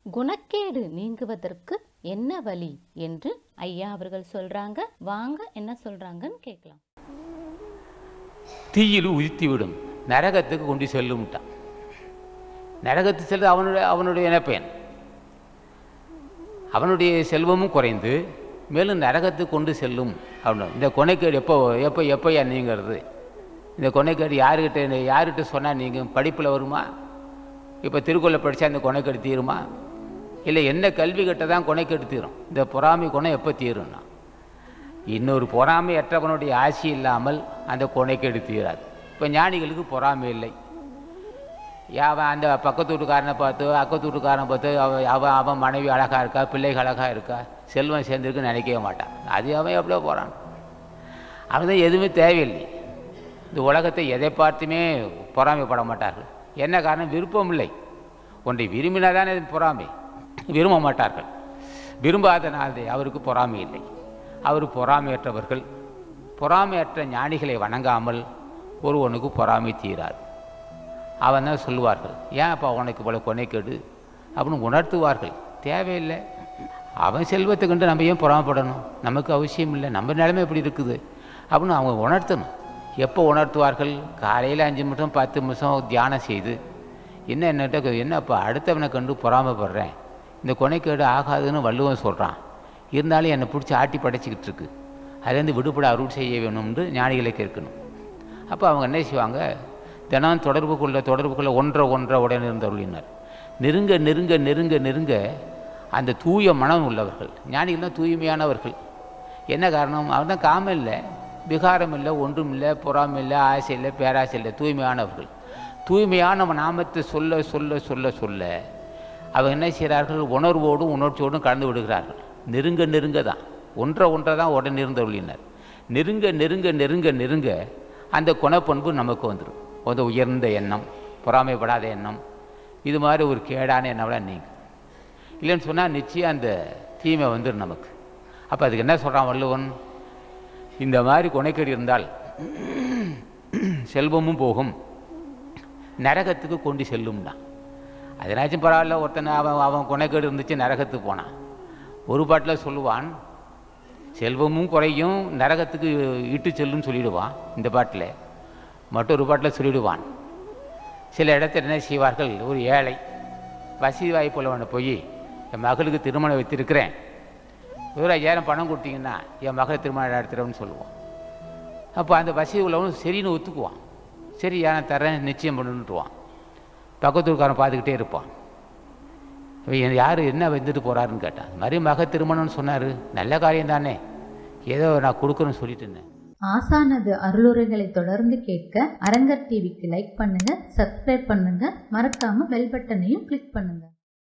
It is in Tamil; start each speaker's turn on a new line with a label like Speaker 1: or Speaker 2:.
Speaker 1: குணக்கேடு நீங்குவதற்கு என்ன வழி என்று ஐயா அவர்கள் சொல்றாங்க வாங்க என்ன சொல்றாங்கன்னு கேட்கலாம்
Speaker 2: தீயில் உதித்து விடும் நரகத்துக்கு கொண்டு செல்லும்ட்டான் நரகத்து செல்வது அவனுடைய அவனுடைய இனப்பெயன் அவனுடைய செல்வமும் குறைந்து மேலும் நரகத்துக்கு கொண்டு செல்லும் அப்படின்னு இந்த கொனைக்கேடு எப்போ எப்போ எப்போயா நீங்கிறது இந்த கொனைக்கேடு யாருக்கிட்ட யார்கிட்ட சொன்னால் நீங்கள் படிப்பில் வருமா இப்போ திருக்குறளை படித்தா இந்த கொனைக்கேடு தீருமா இல்லை என்ன கல்வி கட்ட தான் கொனைக்கேடு தீரும் இந்த பொறாமை குணம் எப்போ தீரும்னா இன்னொரு பொறாமையற்றவனுடைய ஆசி இல்லாமல் அந்த கொனைக்கேடு தீராது இப்போ ஞானிகளுக்கு பொறாமை இல்லை அவன் அந்த பக்கத்து வீட்டுக்காரனை பார்த்து அக்கத்து வீட்டுக்காரனை பார்த்து அவன் அவன் அவன் மனைவி அழகாக இருக்கா பிள்ளைகள் அழகாக இருக்கா செல்வம் சேர்ந்துருக்குன்னு நினைக்கவே மாட்டான் அது அவன் எவ்வளோ போகிறான் அவன் தான் எதுவுமே தேவையில்லை இந்த உலகத்தை எதை பார்த்துமே பொறாமைப்பட மாட்டார்கள் என்ன காரணம் விருப்பம் இல்லை ஒன்றை விரும்பினாதானே பொறாமை விரும்ப மாட்டார்கள் விரும்பாதனாலே அவருக்கு பொறாமை இல்லை அவர் பொறாமையற்றவர்கள் பொறாமையற்ற ஞானிகளை வணங்காமல் ஒருவனுக்கு பொறாமை தீராது அவன் தான் சொல்லுவார்கள் ஏன் அப்போ உனக்கு இவ்வளோ கொனைக்கெடு அப்படின்னு உணர்த்துவார்கள் தேவையில்லை அவன் செல்வத்தை கண்டு நம்ம ஏன் பொறாமப்படணும் நமக்கு அவசியம் இல்லை நம்ம நிலைமை எப்படி இருக்குது அப்படின்னு அவங்க உணர்த்தணும் எப்போ உணர்த்துவார்கள் காலையில் அஞ்சு நிமிஷம் பத்து நிமிஷம் தியானம் செய்து என்ன என்னட்ட என்னப்பா அடுத்தவனை கண்டு பொறாமப்படுறேன் இந்த கொனைக்கேடு ஆகாதுன்னு வள்ளுவன் சொல்கிறான் இருந்தாலும் என்னை பிடிச்சி ஆட்டி படைச்சிக்கிட்டு இருக்கு அதுலேருந்து விடுபட அருள் செய்ய வேணும்னு ஞானிகளை கேட்கணும் அப்போ அவங்க என்ன செய்வாங்க தினம் தொடர்புக்குள்ள தொடர்புக்குள்ள ஒன்றை ஒன்றை உடனே இருந்தருளினார் நெருங்க நெருங்க நெருங்க நெருங்க அந்த தூய மனம் உள்ளவர்கள் ஞானிகள்லாம் தூய்மையானவர்கள் என்ன காரணம் அவன் தான் காமம் இல்லை விகாரம் இல்லை ஒன்றும் இல்லை பொறாமை இல்லை ஆசை இல்லை பேராசை இல்லை தூய்மையானவர்கள் தூய்மையான நாமத்தை சொல்ல சொல்ல சொல்ல சொல்ல அவங்க என்ன செய்கிறார்கள் உணர்வோடும் உணர்ச்சியோடும் கலந்து விடுகிறார்கள் நெருங்க நெருங்க தான் ஒன்றை ஒன்றை தான் உடனே இருந்தருளினார் நெருங்க நெருங்க நெருங்க நெருங்க அந்த குணப்பண்பு நமக்கு வந்துடும் ஒரு உயர்ந்த எண்ணம் பொறாமைப்படாத எண்ணம் இது மாதிரி ஒரு கேடான எண்ணம்லாம் நீங்க இல்லைன்னு சொன்னால் நிச்சயம் அந்த தீமை வந்துடும் நமக்கு அப்போ அதுக்கு என்ன சொல்கிறான் வள்ளுவன் இந்த மாதிரி கொனைக்கேடு இருந்தால் செல்வமும் போகும் நரகத்துக்கு கொண்டு செல்லும்னா அதனாச்சும் பரவாயில்ல ஒருத்தனை அவன் அவன் கொனைக்கேடு இருந்துச்சு நரகத்துக்கு போனான் ஒரு பாட்டில் சொல்லுவான் செல்வமும் குறையும் நரகத்துக்கு இட்டு செல்லும்னு சொல்லிடுவான் இந்த பாட்டில் மற்றொரு பாட்டில் சொல்லிடுவான் சில இடத்துல என்ன செய்வார்கள் ஒரு ஏழை வசதி வாய்ப்புள்ளவனை போய் என் மகளுக்கு திருமணம் வைத்திருக்கிறேன் ஒரு ஐயாயிரம் பணம் கொடுத்தீங்கன்னா என் மகளை திருமணம் நடத்துகிறேன்னு சொல்லுவான் அப்போ அந்த வசதி உள்ளவனும் சரின்னு ஒத்துக்குவான் சரி நான் தரேன் நிச்சயம் பண்ணுன்ட்டுவான் பக்கத்தூர்காரன் பார்த்துக்கிட்டே இருப்பான் இவன் யார் என்ன வந்துட்டு போகிறாருன்னு கேட்டான் இது மாதிரி மக திருமணம்னு சொன்னார் நல்ல காரியம் தானே ஏதோ நான் கொடுக்குறேன்னு சொல்லிட்டு இருந்தேன்
Speaker 3: ஆசானது அருளுரைகளை தொடர்ந்து கேட்க அரங்கர் டிவிக்கு லைக் பண்ணுங்க சப்ஸ்கிரைப் பண்ணுங்க மறக்காம பெல் பட்டனையும் கிளிக் பண்ணுங்க